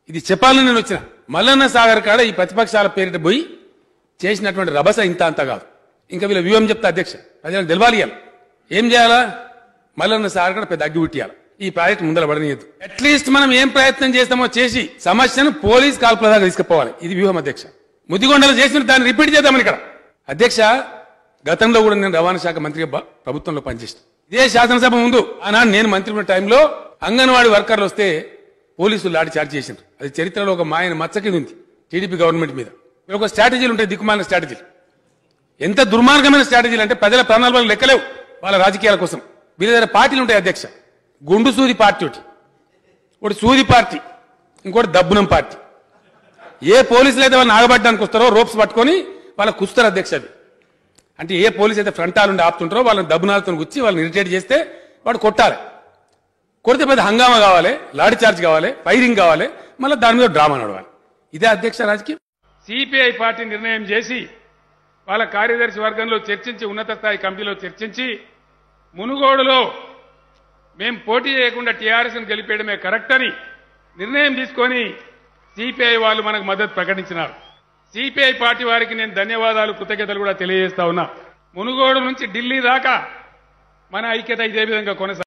ఇది చెప్పాలని నేను వచ్చిన మల్లన్న సాగర్ కాడ ఈ ప్రతిపక్షాల పేరిట పోయి చేసినటువంటి రభస ఇంత అంత కాదు ఇంకా వీళ్ళ వ్యూహం చెప్తా అధ్యక్ష ప్రజలకు తెలవాలి ఇయ్యాలి. ఏం చేయాలా మల్లన్న సాగర్ కాడ పెద్ద అగ్గి పుట్టియాలి ఈ ప్రాజెక్ట్ ముందర పడనీయద్దు అట్లీస్ట్ మనం ఏం ప్రయత్నం చేస్తామో చేసి సమస్యను పోలీస్ కాల్పుల దాకా తీసుకుపోవాలి ఇది వ్యూహం అధ్యక్ష ముద్దిగొండలు చేసిన దాన్ని రిపీట్ చేద్దామని ఇక్కడ అధ్యక్ష గతంలో కూడా నేను రవాణా శాఖ మంత్రిగా బ- ప్రభుత్వంలో పనిచేసిన ఇదే శాసనసభ ముందు ఆనాడు నేను మంత్రి ఉన్న టైంలో అంగన్వాడీ వర్కర్లు వస్తే పోలీసులు లాఠీ చార్జ్ చేసిండ్రు అది చరిత్రలో ఒక మాయన మచ్చ కింద ఉంది టీడీపీ గవర్నమెంట్ మీద ఇక్కడ ఒక స్ట్రాటజీలు ఉంటాయి దిక్కుమాలిన స్ట్రాటజీలు ఎంత దుర్మార్గమైన స్ట్రాటజీలు అంటే ప్రజల ప్రాణాల వల్ల లెక్కలేవు వాళ్ళ రాజకీయాల కోసం వీళ్ళ దగ్గర పార్టీలు ఉంటాయి అధ్యక్ష గుండు సూది పార్టీ ఒకటి ఒకటి సూది పార్టీ ఇంకోటి దబ్బునం పార్టీ ఏ పోలీసులు అయితే వాళ్ళని ఆగబడ్డానికి వస్తారో రోప్స్ పట్టుకొని వాళ్ళకి కుస్తారు అధ్యక్ష అది అంటే ఏ పోలీస్ అయితే ఫ్రంట్ నుండి ఆపుతుంటారో వాళ్ళని దబ్బునాలతో గుచ్చి వాళ్ళని ఇరిటేట్ చేస్తే వాడు కొట్టాలి కొడితే పెద్ద హంగామా కావాలి లాఠీ చార్జ్ కావాలి ఫైరింగ్ కావాలి మళ్ళీ దాని మీద డ్రామా నడవాలి ఇదే అధ్యక్ష రాజకీయం సిపిఐ పార్టీ నిర్ణయం చేసి వాళ్ళ కార్యదర్శి వర్గంలో చర్చించి ఉన్నత స్థాయి కమిటీలో చర్చించి మునుగోడులో మేం పోటీ చేయకుండా టీఆర్ఎస్ను గెలిపేయడమే కరెక్ట్ అని నిర్ణయం తీసుకొని సిపిఐ వాళ్ళు మనకు మద్దతు ప్రకటించినారు సిపిఐ పార్టీ వారికి నేను ధన్యవాదాలు కృతజ్ఞతలు కూడా తెలియజేస్తా ఉన్నా మునుగోడు నుంచి ఢిల్లీ దాకా మన ఐక్యత ఇదే విధంగా కొనసాగు